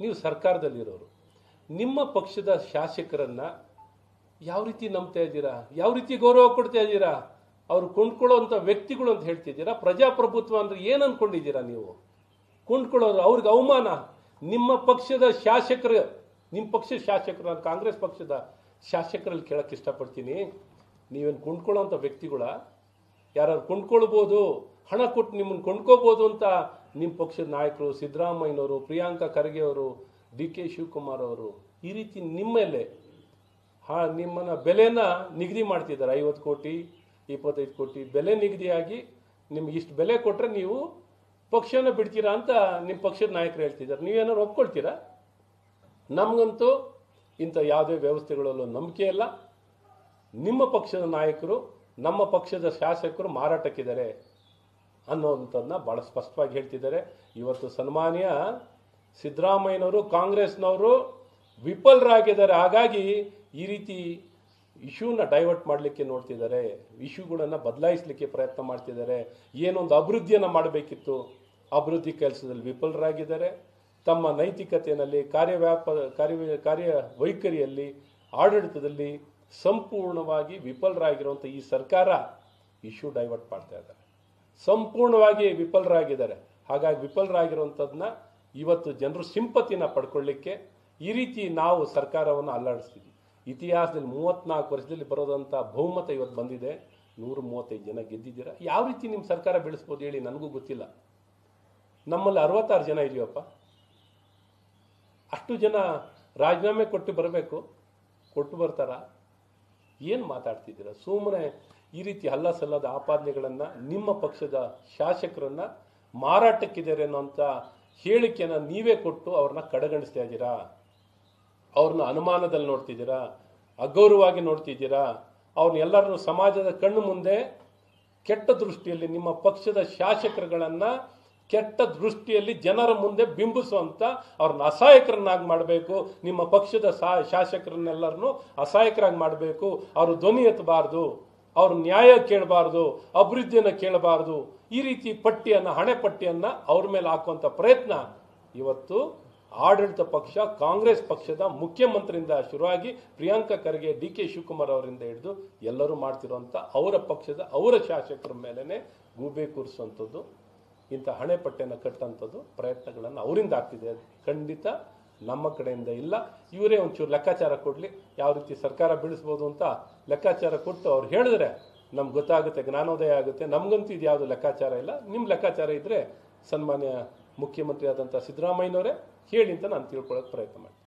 ನೀವು ಸರ್ಕಾರದಲ್ಲಿರೋರು ನಿಮ್ಮ ಪಕ್ಷದ ಶಾಸಕರನ್ನ ಯಾವ ರೀತಿ ನಂಬ್ತಾ ಇದ್ದೀರಾ ಯಾವ ರೀತಿ ಗೌರವ ಕೊಡ್ತಾ ಇದ್ದೀರಾ ಅವ್ರು ಕೊಂಡ್ಕೊಳ್ಳೋಂಥ ವ್ಯಕ್ತಿಗಳು ಅಂತ ಹೇಳ್ತಿದ್ದೀರಾ ಪ್ರಜಾಪ್ರಭುತ್ವ ಅಂದ್ರೆ ಏನು ಅನ್ಕೊಂಡಿದ್ದೀರಾ ನೀವು ಕೊಂಡ್ಕೊಳ್ಳೋರು ಅವ್ರಿಗೆ ಅವಮಾನ ನಿಮ್ಮ ಪಕ್ಷದ ಶಾಸಕರು ನಿಮ್ಮ ಪಕ್ಷದ ಶಾಸಕರು ನಾನು ಕಾಂಗ್ರೆಸ್ ಪಕ್ಷದ ಶಾಸಕರಲ್ಲಿ ಕೇಳಕ್ಕೆ ಇಷ್ಟಪಡ್ತೀನಿ ನೀವೇನು ಕೊಂಡ್ಕೊಳ್ಳೋಂಥ ವ್ಯಕ್ತಿಗಳ ಯಾರು ಕೊಂಡ್ಕೊಳ್ಬೋದು ಹಣ ಕೊಟ್ಟು ನಿಮ್ಮನ್ನು ಕೊಂಡ್ಕೋಬೋದು ಅಂತ ನಿಮ್ಮ ಪಕ್ಷದ ನಾಯಕರು ಸಿದ್ದರಾಮಯ್ಯನವರು ಪ್ರಿಯಾಂಕಾ ಖರ್ಗೆ ಅವರು ಡಿ ಕೆ ಶಿವಕುಮಾರ್ ಅವರು ಈ ರೀತಿ ನಿಮ್ಮೇಲೆ ಹಾ ನಿಮ್ಮನ್ನ ಬೆಲೆನ ನಿಗದಿ ಮಾಡ್ತಿದ್ದಾರೆ ಐವತ್ತು ಕೋಟಿ ಇಪ್ಪತ್ತೈದು ಕೋಟಿ ಬೆಲೆ ನಿಗದಿಯಾಗಿ ನಿಮ್ಗೆ ಇಷ್ಟು ಬೆಲೆ ಕೊಟ್ಟರೆ ನೀವು ಪಕ್ಷನ ಬಿಡ್ತೀರಾ ಅಂತ ನಿಮ್ಮ ಪಕ್ಷದ ನಾಯಕರು ಹೇಳ್ತಿದ್ದಾರೆ ನೀವೇನಾದ್ರು ಒಪ್ಕೊಳ್ತೀರಾ ನಮಗಂತೂ ಇಂಥ ಯಾವುದೇ ವ್ಯವಸ್ಥೆಗಳಲ್ಲೂ ನಂಬಿಕೆ ಇಲ್ಲ ನಿಮ್ಮ ಪಕ್ಷದ ನಾಯಕರು ನಮ್ಮ ಪಕ್ಷದ ಶಾಸಕರು ಮಾರಾಟಕ್ಕಿದ್ದಾರೆ ಅನ್ನೋವಂಥದ್ದನ್ನ ಭಾಳ ಸ್ಪಷ್ಟವಾಗಿ ಹೇಳ್ತಿದ್ದಾರೆ ಇವತ್ತು ಸನ್ಮಾನ್ಯ ಸಿದ್ದರಾಮಯ್ಯನವರು ಕಾಂಗ್ರೆಸ್ನವರು ವಿಫಲರಾಗಿದ್ದಾರೆ ಹಾಗಾಗಿ ಈ ರೀತಿ ಇಶ್ಯೂನ ಡೈವರ್ಟ್ ಮಾಡಲಿಕ್ಕೆ ನೋಡ್ತಿದ್ದಾರೆ ಇಶ್ಯೂಗಳನ್ನು ಬದಲಾಯಿಸಲಿಕ್ಕೆ ಪ್ರಯತ್ನ ಮಾಡ್ತಿದ್ದಾರೆ ಏನೊಂದು ಅಭಿವೃದ್ಧಿಯನ್ನು ಮಾಡಬೇಕಿತ್ತು ಅಭಿವೃದ್ಧಿ ಕೆಲಸದಲ್ಲಿ ವಿಫಲರಾಗಿದ್ದಾರೆ ತಮ್ಮ ನೈತಿಕತೆಯಲ್ಲಿ ಕಾರ್ಯವ್ಯಾಪ ಕಾರ್ಯ ಕಾರ್ಯ ವೈಖರಿಯಲ್ಲಿ ಆಡಳಿತದಲ್ಲಿ ಸಂಪೂರ್ಣವಾಗಿ ವಿಫಲರಾಗಿರುವಂಥ ಈ ಸರ್ಕಾರ ಇಶ್ಯೂ ಡೈವರ್ಟ್ ಮಾಡ್ತಾ ಇದ್ದಾರೆ ಸಂಪೂರ್ಣವಾಗಿ ವಿಫಲರಾಗಿದ್ದಾರೆ ಹಾಗಾಗಿ ವಿಫಲರಾಗಿರುವಂಥದ್ದನ್ನ ಇವತ್ತು ಜನರು ಸಿಂಪತಿನ ಪಡ್ಕೊಳ್ಳಿಕ್ಕೆ ಈ ರೀತಿ ನಾವು ಸರ್ಕಾರವನ್ನು ಅಲ್ಲಾಡಿಸ್ತೀವಿ ಇತಿಹಾಸದಲ್ಲಿ ಮೂವತ್ನಾಲ್ಕು ವರ್ಷದಲ್ಲಿ ಬರೋದಂಥ ಬಹುಮತ ಇವತ್ತು ಬಂದಿದೆ ನೂರ ಮೂವತ್ತೈದು ಜನ ಗೆದ್ದಿದ್ದೀರಾ ಯಾವ ರೀತಿ ನಿಮ್ಮ ಸರ್ಕಾರ ಬೆಳೆಸ್ಬೋದು ಹೇಳಿ ನನಗೂ ಗೊತ್ತಿಲ್ಲ ನಮ್ಮಲ್ಲಿ ಅರವತ್ತಾರು ಜನ ಇದೆಯಪ್ಪ ಅಷ್ಟು ಜನ ರಾಜೀನಾಮೆ ಕೊಟ್ಟು ಬರಬೇಕು ಕೊಟ್ಟು ಬರ್ತಾರ ಏನು ಮಾತಾಡ್ತಿದ್ದೀರಾ ಸುಮ್ಮನೆ ಈ ರೀತಿ ಹಲ್ಲ ಸಲ್ಲದ ಆಪಾದನೆಗಳನ್ನು ನಿಮ್ಮ ಪಕ್ಷದ ಶಾಸಕರನ್ನ ಮಾರಾಟಕ್ಕಿದ್ದಾರೆ ಅನ್ನೋಂಥ ಹೇಳಿಕೆನ ನೀವೇ ಕೊಟ್ಟು ಅವ್ರನ್ನ ಕಡೆಗಣಿಸ್ತಾ ಇದ್ದೀರಾ ಅವ್ರನ್ನ ಅನುಮಾನದಲ್ಲಿ ನೋಡ್ತಿದ್ದೀರಾ ಅಗೌರವವಾಗಿ ನೋಡ್ತಿದ್ದೀರಾ ಅವ್ರನ್ನ ಎಲ್ಲರನ್ನು ಸಮಾಜದ ಕಣ್ಣು ಮುಂದೆ ಕೆಟ್ಟ ದೃಷ್ಟಿಯಲ್ಲಿ ನಿಮ್ಮ ಪಕ್ಷದ ಶಾಸಕರುಗಳನ್ನ ಕೆಟ್ಟ ದೃಷ್ಟಿಯಲ್ಲಿ ಜನರ ಮುಂದೆ ಬಿಂಬಿಸುವಂತ ಅವ್ರನ್ನ ಅಸಹಾಯಕರನ್ನಾಗಿ ಮಾಡಬೇಕು ನಿಮ್ಮ ಪಕ್ಷದ ಸಾ- ಶಾಸಕರನ್ನೆಲ್ಲರನ್ನು ಅಸಹಾಯಕರಾಗಿ ಮಾಡಬೇಕು ಅವರು ಧ್ವನಿ ಎತ್ತಬಾರ್ದು ಅವ್ರ ನ್ಯಾಯ ಕೇಳಬಾರ್ದು ಅಭಿವೃದ್ಧಿಯನ್ನು ಕೇಳಬಾರ್ದು ಈ ರೀತಿ ಪಟ್ಟಿಯನ್ನ ಹಣೆ ಪಟ್ಟಿಯನ್ನ ಅವ್ರ ಮೇಲೆ ಹಾಕುವಂತ ಪ್ರಯತ್ನ ಇವತ್ತು ಆಡಳಿತ ಪಕ್ಷ ಕಾಂಗ್ರೆಸ್ ಪಕ್ಷದ ಮುಖ್ಯಮಂತ್ರಿಯಿಂದ ಶುರುವಾಗಿ ಪ್ರಿಯಾಂಕಾ ಖರ್ಗೆ ಡಿ ಕೆ ಶಿವಕುಮಾರ್ ಅವರಿಂದ ಹಿಡಿದು ಎಲ್ಲರೂ ಮಾಡ್ತಿರುವಂತ ಅವರ ಪಕ್ಷದ ಅವರ ಶಾಸಕರ ಮೇಲೇನೆ ಗೂಬೆ ಕೂರಿಸುವಂಥದ್ದು ಇಂಥ ಹಣೆ ಪಟ್ಟೆಯನ್ನು ಕಟ್ಟಂಥದ್ದು ಪ್ರಯತ್ನಗಳನ್ನು ಅವರಿಂದ ಆಗ್ತಿದೆ ಖಂಡಿತ ನಮ್ಮ ಕಡೆಯಿಂದ ಇಲ್ಲ ಇವರೇ ಒಂಚೂರು ಲೆಕ್ಕಾಚಾರ ಕೊಡಲಿ ಯಾವ ರೀತಿ ಸರ್ಕಾರ ಬೀಳಿಸ್ಬೋದು ಅಂತ ಲೆಕ್ಕಾಚಾರ ಕೊಟ್ಟು ಅವ್ರು ಹೇಳಿದ್ರೆ ನಮ್ಗೆ ಗೊತ್ತಾಗುತ್ತೆ ಜ್ಞಾನೋದಯ ಆಗುತ್ತೆ ನಮಗಂತೂ ಇದು ಯಾವುದು ಲೆಕ್ಕಾಚಾರ ಇಲ್ಲ ನಿಮ್ಮ ಲೆಕ್ಕಾಚಾರ ಇದ್ರೆ ಸನ್ಮಾನ್ಯ ಮುಖ್ಯಮಂತ್ರಿ ಆದಂಥ ಸಿದ್ದರಾಮಯ್ಯನವರೇ ಹೇಳಿ ಅಂತ ನಾನು ತಿಳ್ಕೊಳ್ಳೋಕೆ ಪ್ರಯತ್ನ ಮಾಡ್ತೀನಿ